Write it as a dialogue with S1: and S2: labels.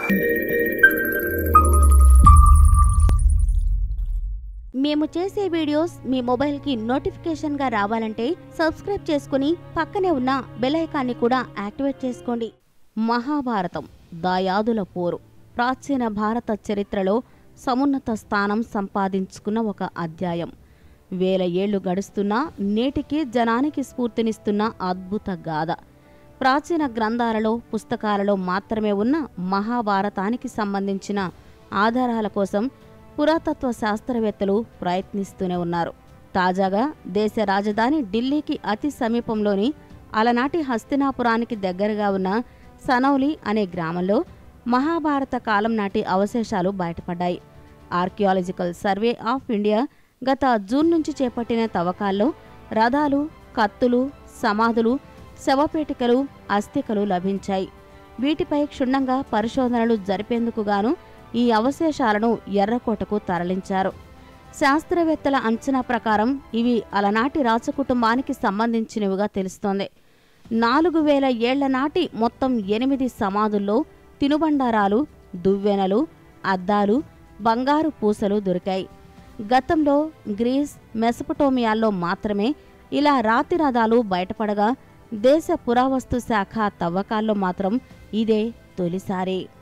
S1: మేము చేసే వీడియోస్ మీ మొబైల్కి నోటిఫికేషన్గా రావాలంటే సబ్స్క్రైబ్ చేసుకుని పక్కనే ఉన్న బెల్ ఐకాన్ని కూడా యాక్టివేట్ చేసుకోండి మహాభారతం దాయాదుల పోరు ప్రాచీన భారత చరిత్రలో సమున్నత స్థానం సంపాదించుకున్న ఒక అధ్యాయం వేల ఏళ్లు గడుస్తున్నా నేటికి జనానికి స్ఫూర్తినిస్తున్న అద్భుత గాథ ప్రాచీన గ్రంథాలలో పుస్తకాలలో మాత్రమే ఉన్న మహాభారతానికి సంబంధించిన ఆధారాల కోసం పురాతత్వ శాస్త్రవేత్తలు ప్రయత్నిస్తూనే ఉన్నారు తాజాగా దేశ రాజధాని ఢిల్లీకి అతి సమీపంలోని అలనాటి హస్తినాపురానికి దగ్గరగా ఉన్న సనౌలి అనే గ్రామంలో మహాభారత కాలం నాటి అవశేషాలు బయటపడ్డాయి ఆర్కియాలజికల్ సర్వే ఆఫ్ ఇండియా గత జూన్ నుంచి చేపట్టిన తవ్వకాల్లో రథాలు కత్తులు సమాధులు శవపేటికలు అస్థికలు లభించాయి వీటిపై క్షుణ్ణంగా పరిశోధనలు జరిపేందుకు గాను ఈ అవశేషాలను ఎర్రకోటకు తరలించారు శాస్త్రవేత్తల అంచనా ప్రకారం ఇవి అలనాటి రాజకుటుంబానికి సంబంధించినవిగా తెలుస్తోంది నాలుగు వేల ఏళ్ల నాటి మొత్తం ఎనిమిది సమాధుల్లో తినుబండారాలు దువ్వెనలు అద్దాలు బంగారు పూసలు దొరికాయి గతంలో గ్రీస్ మెసపటోమియాల్లో మాత్రమే ఇలా రాతి రథాలు బయటపడగా దేశ పురావస్తు శాఖ తవ్వకాల్లో మాత్రం ఇదే తొలిసారి